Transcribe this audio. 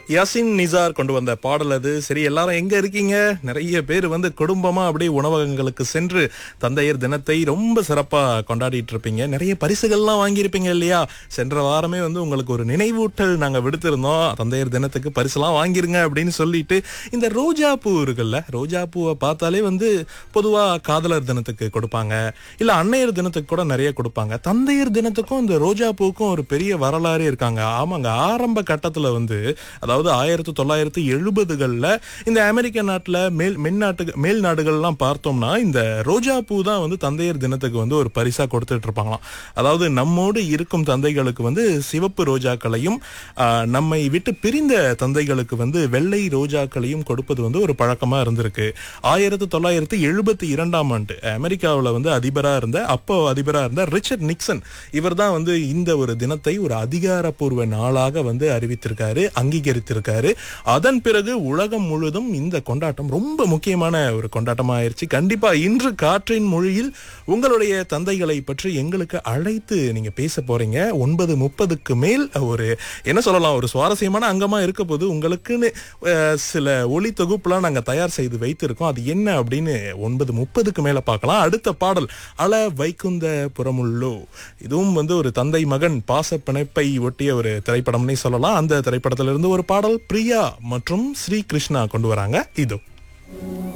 யாசின் நிசார் கொண்டு வந்த பாடல் அது சரி எல்லாரும் எங்க இருக்கீங்க நிறைய பேர் வந்து குடும்பமா அப்படியே உணவகங்களுக்கு சென்று தந்தையர் தினத்தை ரொம்ப சிறப்பா கொண்டாடிட்டு இருப்பீங்க நிறைய பரிசுகள்லாம் வாங்கியிருப்பீங்க இல்லையா சென்ற வாரமே வந்து உங்களுக்கு ஒரு நினைவூட்டல் நாங்க விடுத்திருந்தோம் தந்தையர் தினத்துக்கு பரிசுலாம் வாங்கிருங்க அப்படின்னு சொல்லிட்டு இந்த ரோஜா பூ இருக்குல்ல ரோஜா பூவை பார்த்தாலே வந்து பொதுவா காதலர் தினத்துக்கு கொடுப்பாங்க இல்ல அன்னையர் தினத்துக்கு கூட நிறைய கொடுப்பாங்க தந்தையர் தினத்துக்கும் இந்த ரோஜா பூவுக்கும் ஒரு பெரிய வரலாறு இருக்காங்க ஆமாங்க ஆரம்ப கட்டத்துல வந்து அதாவது ஆயிரத்தி தொள்ளாயிரத்தி எழுபதுகள்ல இந்த அமெரிக்க நாட்டுல மேல் மென்னாட்டு மேல் நாடுகள்லாம் பார்த்தோம்னா இந்த ரோஜா பூ தான் வந்து தந்தையர் தினத்துக்கு வந்து ஒரு பரிசா கொடுத்துட்டு இருப்பாங்களாம் அதாவது நம்மோடு இருக்கும் தந்தைகளுக்கு வந்து சிவப்பு ரோஜாக்களையும் ஆஹ், நம்மை விட்டு பிரிந்த தந்தைகளுக்கு வந்து வெள்ளை ரோஜாக்களையும் கொடுப்பது வந்து ஒரு பழக்கமா இருந்திருக்கு ஆயிரத்தி தொள்ளாயிரத்தி எழுபத்தி இரண்டாம் ஆண்டு அமெரிக்காவில் வந்து அதிபரா இருந்த அப்போ அதிபரா இருந்த ரிச்சர்ட் நிக்சன் இவர் தான் வந்து இந்த ஒரு தினத்தை ஒரு அதிகாரப்பூர்வ நாளாக வந்து அறிவித்திருக்காரு அங்கீகரித்திருக்காரு அதன் பிறகு உலகம் முழுதும் இந்த கொண்டாட்டம் ரொம்ப முக்கியமான ஒரு கொண்டாட்டமா ஆயிருச்சு கண்டிப்பா இன்று காற்றின் மொழியில் உங்களுடைய தந்தைகளை பற்றி எங்களுக்கு அழைத்து நீங்க பேச போறீங்க ஒன்பது முப்பதுக்கு மேல் ஒரு என்ன சொல்லலாம் ஒரு சுவாரஸ்யமான அங்கமா இருக்க போது உங்களுக்குன்னு அஹ், சில ஒளி தொகுப்புலாம் நாங்க தயார் செய்து வைத்திருக்கோம் அது என்ன அப்படின்னு ஒன்பது முப்பதுக்கு மேல பார்க்கலாம் அடுத்த பாடல் அல வைகுந்த புறமுள்ளோ இதுவும் வந்து ஒரு தந்தை மகன் பாச பிணைப்பை ஒட்டிய ஒரு திரைப்படம்னே சொல்லலாம் அந்த திரைப்படத்திலிருந்து ஒரு பாடல் பிரியா மற்றும் ஸ்ரீ கிருஷ்ணா கொண்டு வராங்க இதோ